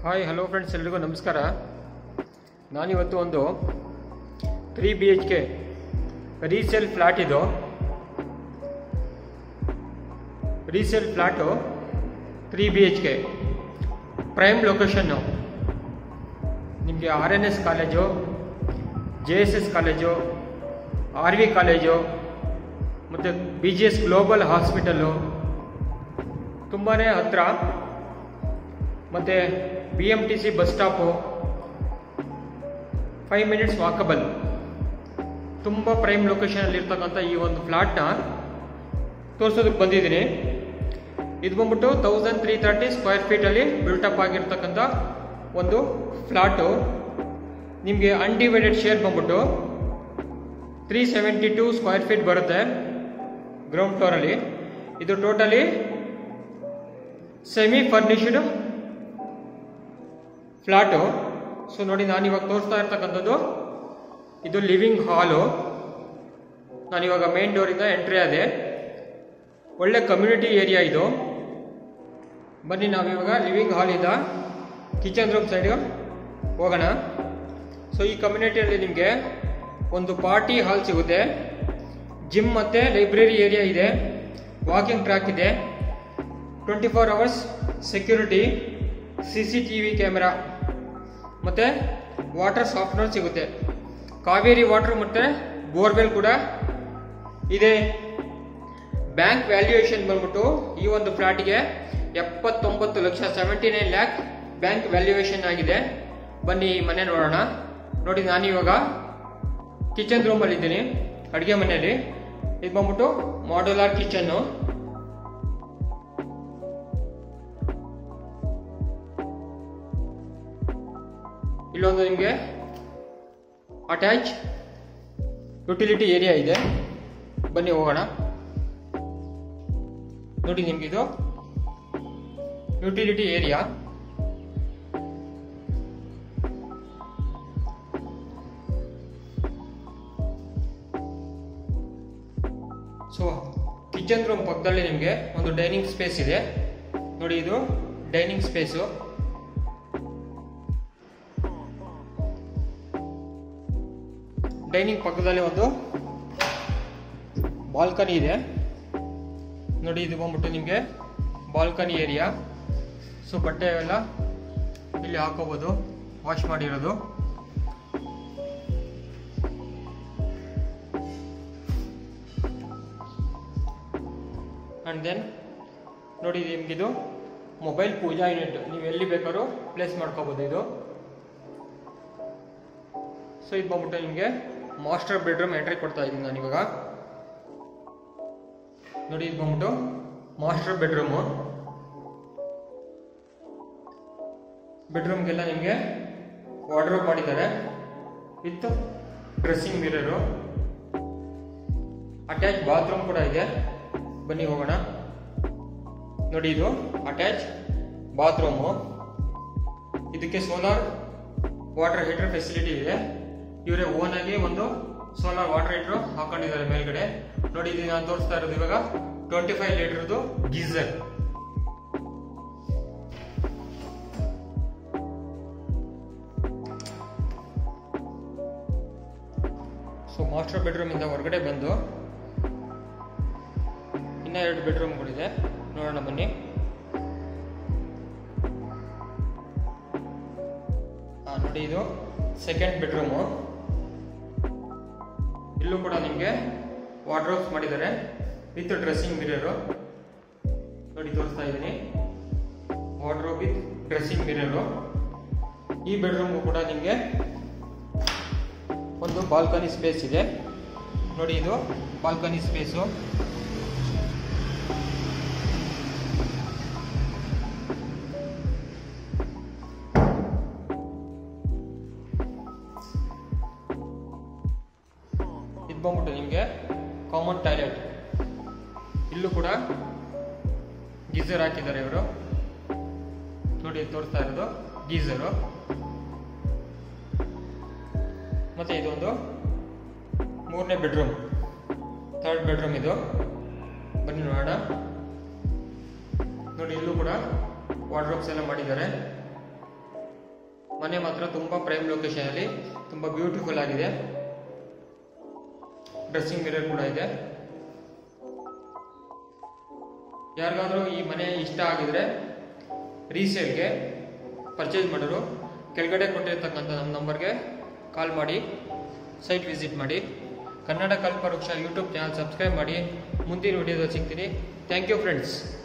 hi hello friends ಎಲ್ರಿಗೂ ನಮಸ್ಕಾರ ನಾನಿವತ್ತು ಒಂದು three B H K resale flat ಇದು resale flat three B H K prime ಲೊಕೇಶನ್ನು ನಿಮಗೆ R N S college J S S college R V college ಮತ್ತು B G S global hospital ತುಂಬಾ ಹತ್ರ ಮತ್ತು B M T C bus stop five minutes walkable ತುಂಬ prime ಲೊಕೇಶನಲ್ಲಿ ಇರ್ತಕ್ಕಂಥ ಈ ಒಂದು ಫ್ಲಾಟ್ನ ತೋರಿಸೋದಕ್ಕೆ ಬಂದಿದ್ದೀನಿ ಇದು ಬಂದ್ಬಿಟ್ಟು ತೌಸಂಡ್ ತ್ರೀ ತರ್ಟಿ ಸ್ಕ್ವೇರ್ ಫೀಟಲ್ಲಿ ಬಿಲ್ಟಪ್ ಆಗಿರ್ತಕ್ಕಂಥ ಒಂದು ಫ್ಲಾಟು ನಿಮಗೆ ಅನ್ಡಿವೈಡೆಡ್ ಶೇರ್ ಬಂದ್ಬಿಟ್ಟು three seventy two square feet ಬರುತ್ತೆ ಗ್ರೌಂಡ್ ಫ್ಲೋರಲ್ಲಿ ಇದು totally semi furnished flat so ನೋಡಿ ನಾನು ಇವಾಗ ತೋರಿಸ್ತಾ ಇರ್ತಕ್ಕಂಥದ್ದು ಇದು ಲಿವಿಂಗ್ ಹಾಲು ನಾನಿವಾಗ ಮೇನ್ ಡೋರಿಂದ ಎಂಟ್ರಿ ಆದೆ ಒಳ್ಳೆ ಕಮ್ಯುನಿಟಿ ಏರಿಯಾ ಇದು ಬನ್ನಿ ನಾವಿವಾಗ ಲಿವಿಂಗ್ ಹಾಲಿಂದ ಕಿಚನ್ ರೂಮ್ ಸೈಡು ಹೋಗೋಣ ಸೊ ಈ ಕಮ್ಯುನಿಟಿಯಲ್ಲಿ ನಿಮಗೆ ಒಂದು ಪಾರ್ಟಿ ಹಾಲ್ ಸಿಗುತ್ತೆ ಜಿಮ್ ಮತ್ತು ಲೈಬ್ರರಿ ಏರಿಯಾ ಇದೆ ವಾಕಿಂಗ್ ಟ್ರ್ಯಾಕ್ ಇದೆ twenty four hours security C C T V camera ಮತ್ತು ವಾಟರ್ ಸಾಫ್ಟ್ವೇರ್ ಸಿಗುತ್ತೆ ಕಾವೇರಿ ವಾಟರ್ ಮತ್ತು ಬೋರ್ವೆಲ್ ಕೂಡ ಇದೆ ಬ್ಯಾಂಕ್ ವ್ಯಾಲ್ಯೂಯೇಷನ್ ಬಂದ್ಬಿಟ್ಟು ಈ ಒಂದು ಫ್ಲಾಟ್ಗೆ ಎಪ್ಪತ್ತೊಂಬತ್ತು lakh seventy nine lakh bank valuation ಆಗಿದೆ ಬನ್ನಿ ಈ ಮನೆ ನೋಡೋಣ ನೋಡಿ ನಾನಿವಾಗ ಕಿಚನ್ ರೂಮಲ್ಲಿ ಇದ್ದೀನಿ ಅಡುಗೆ ಮನೆಯಲ್ಲಿ ಇದು ಬಂದ್ಬಿಟ್ಟು ಮಾಡ್ಯುಲರ್ ಕಿಚನ್ನು ಇಲ್ಲೊಂದು ನಿಮಗೆ ಅಟ್ಯಾಚ್ ಯುಟಿಲಿಟಿ ಏರಿಯಾ ಇದೆ ಬನ್ನಿ ಹೋಗೋಣ ನೋಡಿ ನಿಮಗಿದು utility area so kitchen room ಪಕ್ಕದಲ್ಲಿ ನಿಮಗೆ ಒಂದು ಡೈನಿಂಗ್ ಸ್ಪೇಸ್ ಇದೆ ನೋಡಿ ಇದು ಡೈನಿಂಗ್ ಸ್ಪೇಸು ಡೈನಿಂಗ್ ಪಕ್ಕದಲ್ಲಿ ಒಂದು ಬಾಲ್ಕನಿ ಇದೆ ನೋಡಿ ಇದು ಬಂದ್ಬಿಟ್ಟು ನಿಮಗೆ ಬಾಲ್ಕನಿ ಏರಿಯಾ ಸೊ ಬಟ್ಟೆ ಎಲ್ಲ ಇಲ್ಲಿ ಹಾಕೋಬೋದು ವಾಶ್ ಮಾಡಿರೋದು ಆ್ಯಂಡ್ ದೆನ್ ನೋಡಿ ನಿಮಗಿದು ಮೊಬೈಲ್ ಪೂಜಾ ಯೂನಿಟ್ ನೀವು ಎಲ್ಲಿ ಬೇಕಾದ್ರೂ ಪ್ಲೇಸ್ ಮಾಡ್ಕೋಬೋದು ಇದು ಸೊ ಇದು ಬಂದ್ಬಿಟ್ಟು ನಿಮಗೆ ಮಾಸ್ಟರ್ ಬೆಡ್ರೂಮ್ ಎಂಟ್ರಿ ಕೊಡ್ತಾ ಇದ್ದೀನಿ ನಾನು ಇವಾಗ ನೋಡಿ ಇದು ಬಂದ್ಬಿಟ್ಟು ಮಾಸ್ಟರ್ ಬೆಡ್ರೂಮು ಬೆಡ್ರೂಮ್ಗೆಲ್ಲ ನಿಮಗೆ ವಾರ್ಡ್ರೋಬ್ ಮಾಡಿದ್ದಾರೆ with dressing mirror attach bathroom ಕೂಡ ಇದೆ ಬನ್ನಿ ಹೋಗೋಣ ನೋಡಿ ಇದು ಅಟ್ಯಾಚ್ ಬಾತ್ರೂಮು ಇದಕ್ಕೆ ಸೋಲಾರ್ ವಾಟರ್ ಹೀಟರ್ ಫೆಸಿಲಿಟಿ ಇದೆ ಇವರೇ ಓನ್ ಆಗಿ ಒಂದು ಸೋಲಾರ್ ವಾಟರ್ ಹೀಟರ್ ಹಾಕೊಂಡಿದ್ದಾರೆ ಮೇಲ್ಗಡೆ ನೋಡಿ ಇದು ನಾನು ತೋರಿಸ್ತಾ ಇರೋದು ಇವಾಗ ಟ್ವೆಂಟಿ ಫೈವ್ ಲೀಟರ್ದು ಗೀಸರ್ ಸೊ ಮಾಸ್ಟರ್ ಬೆಡ್ರೂಮ್ ಇಂದ ಹೊರಗಡೆ ಬಂದು ಇನ್ನ ಎರಡು ಬೆಡ್ರೂಮ್ಗಳಿದೆ ನೋಡೋಣ ಬನ್ನಿ ಹಾ ನೋಡಿ ಇದು ಸೆಕೆಂಡ್ ಬೆಡ್ರೂಮು ಇಲ್ಲೂ ಕೂಡ ನಿಮಗೆ ವಾರ್ಡ್ರೋಬ್ಸ್ ಮಾಡಿದ್ದಾರೆ ವಿತ್ ಡ್ರೆಸ್ಸಿಂಗ್ ಮಿರರು ನೋಡಿ ತೋರಿಸ್ತಾ ಇದ್ದೀನಿ ವಾರ್ಡ್ರೋಬ್ ವಿತ್ ಡ್ರೆಸ್ಸಿಂಗ್ ಮಿರರು ಈ ಬೆಡ್ರೂಮ್ಗೂ ಕೂಡ ನಿಮಗೆ ಒಂದು ಬಾಲ್ಕನಿ ಸ್ಪೇಸ್ ಇದೆ ನೋಡಿ ಇದು ಬಾಲ್ಕನಿ ಸ್ಪೇಸು ಇದು ಬಂದ್ಬಿಟ್ಟು ನಿಮಗೆ ಕಾಮನ್ ಟಾಯ್ಲೆಟ್ ಇಲ್ಲೂ ಕೂಡ ಗೀಸರ್ ಹಾಕಿದ್ದಾರೆ ಇವರು ನೋಡಿ ತೋರಿಸ್ತಾ ಇರೋದು ಗೀಸರು ಮತ್ತೆ ಇದೊಂದು ಮೂರನೇ ಬೆಡ್ರೂಮ್ ಥರ್ಡ್ ಬೆಡ್ರೂಮ್ ಇದು ಬನ್ನಿ ನೋಡೋಣ ನೋಡಿ ಇಲ್ಲೂ ಕೂಡ ವಾರ್ಡ್ರೋಬ್ಸ್ ಎಲ್ಲ ಮಾಡಿದ್ದಾರೆ ಮನೆ ಮಾತ್ರ ತುಂಬ ಪ್ರೈಮ್ ಲೊಕೇಶನಲ್ಲಿ ತುಂಬ ಬ್ಯೂಟಿಫುಲ್ ಆಗಿದೆ ಡ್ರೆಸ್ಸಿಂಗ್ ಮಿರರ್ ಕೂಡ ಇದೆ ಯಾರಿಗಾದ್ರೂ ಈ ಮನೆ ಇಷ್ಟ ಆಗಿದ್ರೆ ರೀಸೇಲ್ಗೆ ಪರ್ಚೇಸ್ ಮಾಡೋರು ಕೆಳಗಡೆ ಕೊಟ್ಟಿರ್ತಕ್ಕಂಥ ನಮ್ಮ ನಂಬರ್ಗೆ ಕಾಲ್ ಮಾಡಿ ಸೈಟ್ ವಿಸಿಟ್ ಮಾಡಿ ಕನ್ನಡ ಕಲ್ಪವೃಕ್ಷ ಯೂಟ್ಯೂಬ್ ಚಾನಲ್ ಸಬ್ಸ್ಕ್ರೈಬ್ ಮಾಡಿ ಮುಂದಿನ ವಿಡಿಯೋದಲ್ಲಿ ಸಿಗ್ತೀನಿ ಥ್ಯಾಂಕ್ ಯು ಫ್ರೆಂಡ್ಸ್